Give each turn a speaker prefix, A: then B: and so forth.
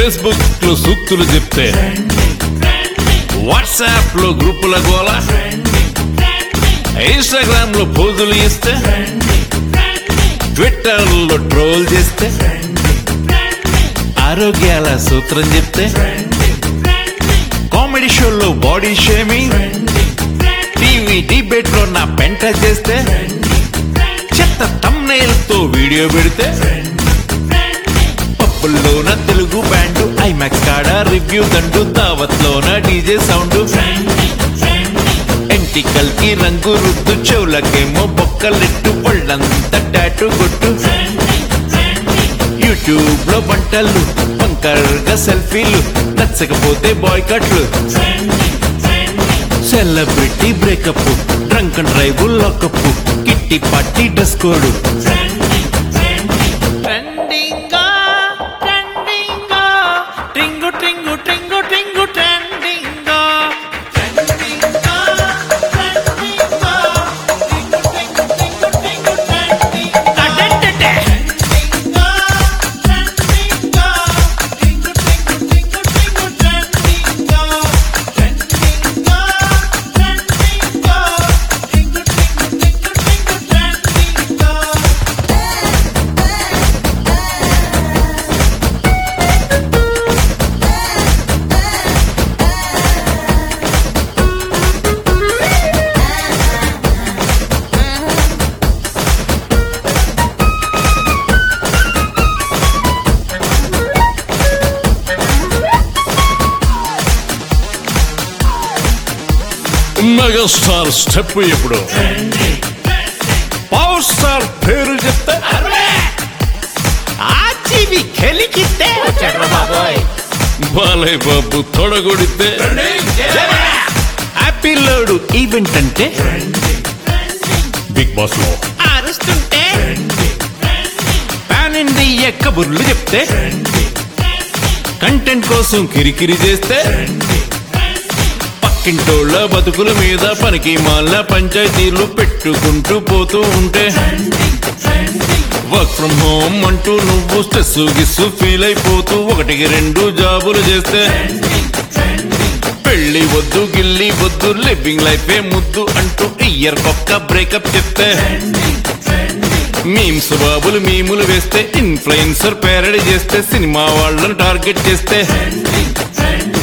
A: Facebook లో సూక్తులు చెప్తే వాట్సాప్ లో గ్రూపుల గోల ఇన్స్టాగ్రామ్ లో పోజులు ఇస్తే ట్విట్టర్ లో ట్రోల్ చేస్తే ఆరోగ్యాల సూత్రం చెప్తే కామెడీ షోలో బాడీ షేమింగ్ టీవీ డిబేట్ లో నా పెంట చేస్తే చెత్త తమ్నైల్ తో వీడియో పెడితే పప్పుల్లోన తెలుగు బ్యాండ్ ఐమాక్స్ కాడ రివ్యూ దండు దావత్లోన డీజే సౌండ్ ఎంటికల్ కి రంగు రుద్దు చెవులకేమో బొక్కలెట్టు పళ్ళంతా టాటు కొట్టు యూట్యూబ్ లో వంటలు వంకర్గా సెల్ఫీలు నచ్చకపోతే బాయ్ కట్లు celebrity breakup drunk and drive lockup kitty party dress code
B: ట్రెండింగా ట్రెండింగా ట్రింగు ట్రింగు ట్రింగు ట్రింగు ట్రెండింగా ట్రెండింగా ట్రెండింగా ట్రింగు ట్రింగు ట్రింగు ట్రింగు ట్రెండింగా అడెడెడె ట్రెండింగా ట్రెండింగా ట్రింగు ట్రింగు ట్రింగు ట్రింగు ట్రెండింగా ట్రెండింగా ట్రెండింగా ట్రింగు ట్రింగు ట్రింగు ట్రింగు ట్రెండింగా
A: మెగాస్టార్ స్టెప్ ఇప్పుడు పవర్ స్టార్ పేరు చెప్తే
B: ఆచివి కెలికితే చంద్రబాబోయ్
A: బాలయ్య బాబు తొడగొడితే హ్యాపీ లోడు ఈవెంట్ అంటే బిగ్ బాస్ లో
B: అరుస్తుంటే
A: పాన్ ఇండియా కబుర్లు చెప్తే కంటెంట్ కోసం కిరికిరి చేస్తే పక్కింటోళ్ళ బతుకుల మీద పనికి మాల పంచాయతీలు పెట్టుకుంటూ పోతూ ఉంటే వర్క్ ఫ్రమ్ హోమ్ అంటూ నువ్వు స్ట్రెస్ గిస్సు ఫీల్ అయిపోతూ ఒకటికి రెండు జాబులు చేస్తే పెళ్లి వద్దు గిల్లి వద్దు లివింగ్ లైఫే ముద్దు అంటూ ఇయర్ కొక్క బ్రేకప్ చెప్తే మీమ్స్ బాబులు మీములు వేస్తే ఇన్ఫ్లుయెన్సర్ పేరడి చేస్తే సినిమా వాళ్ళని టార్గెట్ చేస్తే